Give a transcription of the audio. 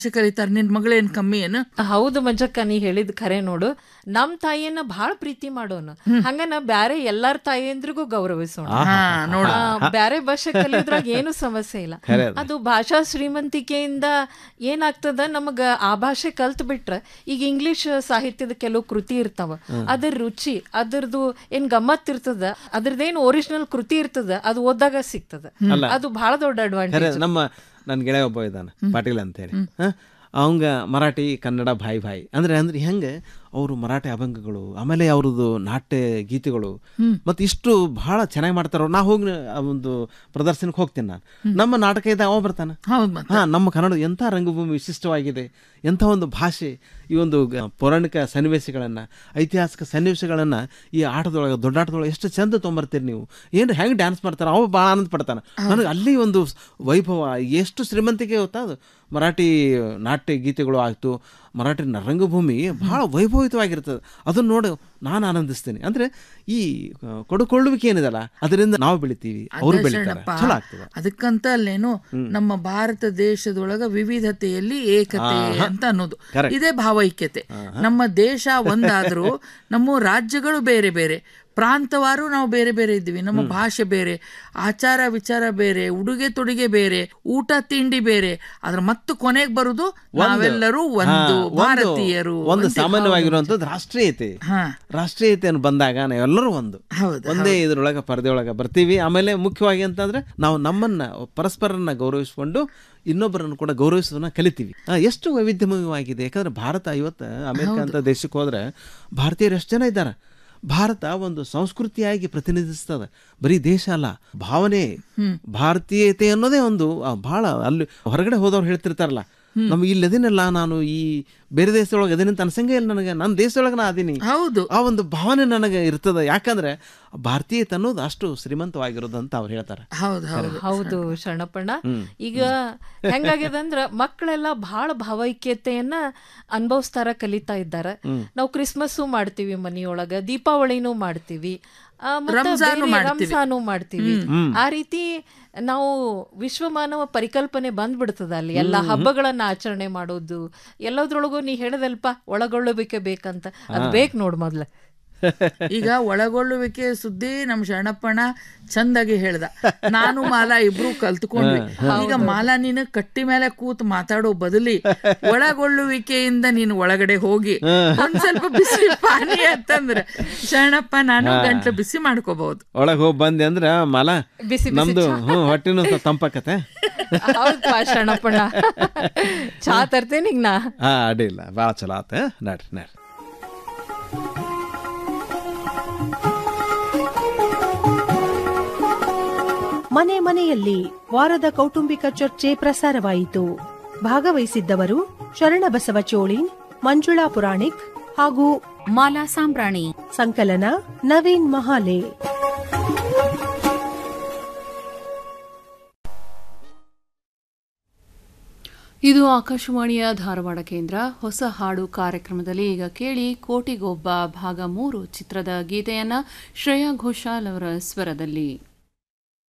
ಕರೀತಾರೆ ನಿನ್ ಮಗಳೇನ್ ಕಮ್ಮಿ ಏನು ಹೌದು ಮಂಜಕ್ಕ ನೀ ಹೇಳಿದ್ ಖರೆ ನೋಡು ನಮ್ ತಾಯಿಯನ್ನ ಬಹಳ ಪ್ರೀತಿ ಮಾಡೋಣ ಹಂಗನ ಬ್ಯಾರೆ ಎಲ್ಲಾರ ತಾಯಿಯಂದ್ರಿಗೂ ಗೌರವಿಸೋಣ ಹಾ ನೋಡು ಆ, ಬ್ಯಾರೆ ಭಾಷೆ ಕಲಿಯೋದ್ರಾಗ ಏನು ಸಮಸ್ಯೆ ಇಲ್ಲ ಖರೆ ಅದು. ಅದು ಭಾಷಾ ಶ್ರೀಮಂತಿಕೆಯಿಂದ ಏನಾಗ್ತದ ನಮಗ ಆ ಭಾಷೆ ಕಲ್ತ್ ಬಿಟ್ರ ಈಗ ಇಂಗ್ಲಿಷ್ ಸಾಹಿತ್ಯದ ಕೆಲವು ಕೃತಿ ಇರ್ತಾವ ಅದ್ರ ರುಚಿ ಅದ್ರದ್ದು ಏನ್ ಗಮ್ಮತ್ ಇರ್ತದ ಅದ್ರದ್ದೇನ್ ಒರಿಜಿನಲ್ ಕೃತಿ ಇರ್ತದ ಅದು ಓದಾಗ ಸಿಗ್ತದ ಅದು ಬಹಳ ದೊಡ್ಡ ಖರೆ ಅಡ್ವಾಂಟೇಜ್ ನಮ್ಮ ನನ್ನ ಗೆಳೆಯ ಒಬ್ಬ ಇದ್ದಾನೆ ಪಾಟೀಲ್ ಅಂತೇಳಿ ಅವಂಗ ಮರಾಠಿ ಕನ್ನಡ ಭಾಯಿ ಭಾಯಿ ಅಂದ್ರೆ ಅಂದ್ರೆ ಹೆಂಗೆ ಅವರು ಮರಾಠಿ ಅಭಂಗಗಳು ಆಮೇಲೆ ಅವ್ರದ್ದು ನಾಟ್ಯ ಗೀತೆಗಳು ಮತ್ತೆ ಇಷ್ಟು ಬಹಳ ಚೆನ್ನಾಗಿ ಮಾಡ್ತಾರ ನಾ ಹೋಗಿ ಆ ಒಂದು ಪ್ರದರ್ಶನಕ್ಕೆ ಹೋಗ್ತೀನಿ ನಾನು ನಮ್ಮ ನಾಟಕ ಇದೆ ಅವ ಬರ್ತಾನೆ ಹೌದ್ ಮತ್ತೆ ಹಾ ನಮ್ಮ ಕನ್ನಡ ಎಂಥ ರಂಗಭೂಮಿ ವಿಶಿಷ್ಟವಾಗಿದೆ ಎಂಥ ಒಂದು ಭಾಷೆ ಈ ಒಂದು ಗ- ಪೌರಾಣಿಕ ಸನ್ನಿವೇಶಗಳನ್ನು ಐತಿಹಾಸಿಕ ಸನ್ನಿವೇಶಗಳನ್ನು ಈ ಆಟದೊಳಗೆ ದೊಡ್ಡಾಟದೊಳಗೆ ಎಷ್ಟು ಚಂದ ತೊಗೊಂಬರ್ತೀರಿ ನೀವು ಏನು ಹೆಂಗೆ ಡ್ಯಾನ್ಸ್ ಮಾಡ್ತಾರೆ ಅವ ಭಾಳ ಆನಂದ ಪಡ್ತಾನೆ ನನಗೆ ಅಲ್ಲಿ ಒಂದು ಸ್- ವೈಭವ ಎಷ್ಟು ಶ್ರೀಮಂತಿಕೆ ಗೊತ್ತಾ ಅದು ಮರಾಠಿ ನಾಟ್ಯ ಗೀತೆಗಳು ಆಯಿತು ಮರಾಠಿ ನ- ರಂಗಭೂಮಿ ಭಾಳ ವೈಭವಿತವಾಗಿರ್ತದೆ ಅದನ್ನು ನೋಡಿ ನಾನು ಆನಂದಿಸ್ತೀನಿ ಅಂದರೆ ಈ ಆ, ಕೊಡುಕೊಳ್ಳುವಿಕೆ ಏನಿದಲ್ಲ ಅದರಿಂದ ನಾವು ಬೆಳಿತೀವಿ ಅವರು ಅದೇ ಬೆಳಿತಾರೆ ಶರಣಪ್ಪ, ಚಲೋ ಆಗ್ತದೆ ಅದಕ್ಕಂತ ಅಲ್ಲೇನು ನಮ್ಮ ಭಾರತ ದೇಶದೊಳಗ ವಿವಿಧತೆಯಲ್ಲಿ ಏಕತೆ ಅಂತ ಅನ್ನೋದು Correct. ಇದೇ ಭಾವೈಕ್ಯತೆ ನಮ್ಮ ದೇಶ ಒಂದಾದ್ರೂ ನಮ್ಮ ರಾಜ್ಯಗಳು ಬೇರೆ ಬೇರೆ ಪ್ರಾಂತವಾರು ನಾವು ಬೇರೆ ಬೇರೆ ಇದ್ದೀವಿ ನಮ್ಮ ಭಾಷೆ ಬೇರೆ ಆಚಾರ ವಿಚಾರ ಬೇರೆ ಉಡುಗೆ ತೊಡುಗೆ ಬೇರೆ ಊಟ ತಿಂಡಿ ಬೇರೆ ಅದ್ರ ಮತ್ತು ಕೊನೆಗೆ ಬರುದು ನಾವೆಲ್ಲರೂ ಒಂದು ಹಾ, ಒಂದು- ಭಾರತೀಯರು ಒಂದು ಅಂತ- ಸಾಮಾನ್ಯವಾಗಿರುವಂಥದ್ದು ರಾಷ್ಟ್ರೀಯತೆ ಹಾ ರಾಷ್ಟ್ರೀಯತೆಯನ್ನು ಬಂದಾಗ ನಾವೆಲ್ಲರೂ ಒಂದು ಹೌದು ಒಂದೇ ಇದ್ರೊಳಗೆ ಪರದೆಯೊಳಗೆ ಬರ್ತೀವಿ ಆಮೇಲೆ ಮುಖ್ಯವಾಗಿ ಅಂತಂದ್ರೆ ನಾವು ನಮ್ಮನ್ನ ಪರಸ್ಪರನ್ನ ಗೌರವಿಸಿಕೊಂಡು ಇನ್ನೊಬ್ಬರನ್ನು ಕೂಡ ಗೌರವಿಸೋದನ್ನ ಕಲಿತೀವಿ ಆ, ಎಷ್ಟು ವೈವಿಧ್ಯಮಯವಾಗಿದೆ ಯಾಕಂದ್ರೆ ಭಾರತ ಇವತ್ತು ಅಮೆರಿಕ ಅಂತ ದೇಶಕ್ಕೆ ಹೋದ್ರೆ ಭಾರತೀಯರು ಎಷ್ಟು ಜನ ಇದ್ದಾರೆ ಭಾರತ ಒಂದು ಸಂಸ್ಕೃತಿಯಾಗಿ ಪ್ರತಿನಿಧಿಸ್ತದೆ ಬರೀ ದೇಶ ಅಲ್ಲ ಭಾವನೆ ಭಾರತೀಯತೆ ಅನ್ನೋದೇ ಒಂದು ಆ, ಬಹಳ ಅಲ್ಲಿ ಹೊರಗಡೆ ಹೋದವ್ರು ಹೇಳ್ತಿರ್ತಾರಲ್ಲ ನಮ್ಗೆ ಇಲ್ಲಿ ಅದೇನಲ್ಲ ನಾನು ಈ ಬೇರೆ ದೇಶದೊಳಗೆ ಅದೇನಂತ ಅನ್ಸಂಗೇ ಇಲ್ಲ ನನಗೆ ನನ್ನ ದೇಶದೊಳಗೆ ನಾ ಅದೀನಿ ಹೌದು ಆ ಒಂದು ಭಾವನೆ ನನಗೆ ಇರ್ತದೆ ಯಾಕಂದ್ರೆ ಭಾರತೀಯತೆ ಅನ್ನೋದು ಅಷ್ಟು ಶ್ರೀಮಂತವಾಗಿರೋದು ಅಂತ ಅವ್ರು ಹೇಳ್ತಾರೆ ಹೌದು ಹೌದು ಹೌದು ಶರಣಪ್ಪಣ್ಣ ಈಗ ಹೆಂಗಾಗ್ಯದ ಅಂದ್ರ ಮಕ್ಕಳೆಲ್ಲ ಬಹಳ ಭಾವೈಕ್ಯತೆಯನ್ನ ಅನುಭವಿಸ್ತಾರ ಕಲಿತಾ ಇದ್ದಾರೆ ನಾವು ಕ್ರಿಸ್ಮಸ್ಸು ಮಾಡ್ತೀವಿ ಮನಿಯೊಳಗ ದೀಪಾವಳಿನೂ ಮಾಡ್ತೀವಿ ಆ, ಮತ್ತ ರಂಜಾನು ಬೇರೆ ಮಾಡ್ತೀವಿ. ರಂಜಾನು ಮಾಡ್ತೀವಿ ಆ ರೀತಿ ನಾವು ವಿಶ್ವ ಮಾನವ ಪರಿಕಲ್ಪನೆ ಬಂದ್ಬಿಡ್ತದ ಅಲ್ಲಿ ಎಲ್ಲ ಹಬ್ಬಗಳನ್ನ ಆಚರಣೆ ಮಾಡೋದು ಎಲ್ಲದ್ರೊಳಗೂ ನೀ ಹೇಳದಲ್ಪ ಒಳಗೊಳ್ಳಬೇಕೆ ಬೇಕಂತ ಅದ್ ಬೇಕ್ ನೋಡ್ ಮೊದ್ಲ ಈಗ ಒಳಗೊಳ್ಳುವಿಕೆ ಸುದ್ದಿ ನಮ್ ಶರಣಪ್ಪಣ್ಣ ಚಂದಾಗಿ ಹೇಳ್ದ ನಾನು ಮಾಲಾ ಇಬ್ರು ಕಲ್ತ್ಕೊಂಡ್ವಿ ಈಗ ಮಾಲಾ ನೀನು ಕಟ್ಟಿ ಮೇಲೆ ಕೂತ್ ಮಾತಾಡೋ ಬದಲಿ ಒಳಗೊಳ್ಳುವಿಕೆಯಿಂದ ನೀನು ಒಳಗಡೆ ಹೋಗಿ ಒಂದ್ ಸ್ವಲ್ಪ ಬಿಸಿ ಪಾನಿ ಅಂತಂದ್ರೆ ಶರಣಪ್ಪ ನಾನು ಗಂಟ್ಲು ಬಿಸಿ ಮಾಡ್ಕೋಬಹುದು ಒಳಗೆ ಹೋಗಿ ಬಂದೆ ಅಂದ್ರೆ ಮಲ ಬಿಸಿ ಬಿಸಿ ನಮ್ದು ಹ್ಞೂ ಹೊಟ್ಟಿನೂ ಸ್ವಲ್ಪ ತಂಪಾಕತ್ತೆ ಹೌದಪ್ಪ ಶರಣಪ್ಪಣ್ಣ ಚಾ ತರ್ತೇನೆ ಈಗ ನಾ ಹಾ ಅಡ್ಡಿಲ್ಲ ಭಾಳ ಚಲೋ ಆತ ನಡ್ರಿ ನಡ್ರಿ ಮನೆ ಮನೆಯಲ್ಲಿ ವಾರದ ಕೌಟುಂಬಿಕ ಚರ್ಚೆ ಪ್ರಸಾರವಾಯಿತು ಭಾಗವಹಿಸಿದ್ದವರು ಶರಣಬಸವ ಚೋಳಿನ್ ಮಂಜುಳಾ ಪುರಾಣಿಕ್ ಹಾಗೂ ಮಾಲಾ ಸಾಂಬ್ರಾಣಿ ಸಂಕಲನ ನವೀನ್ ಮಹಾಲೆ ಇದು ಆಕಾಶವಾಣಿಯ ಧಾರವಾಡ ಕೇಂದ್ರ ಹೊಸ ಹಾಡು ಕಾರ್ಯಕ್ರಮದಲ್ಲಿ ಈಗ ಕೇಳಿ ಕೋಟಿಗೊಬ್ಬ ಭಾಗ ಮೂರು ಚಿತ್ರದ ಗೀತೆಯನ್ನ ಶ್ರೇಯಾ ಘೋಷಾಲ್ ಅವರ ಸ್ವರದಲ್ಲಿ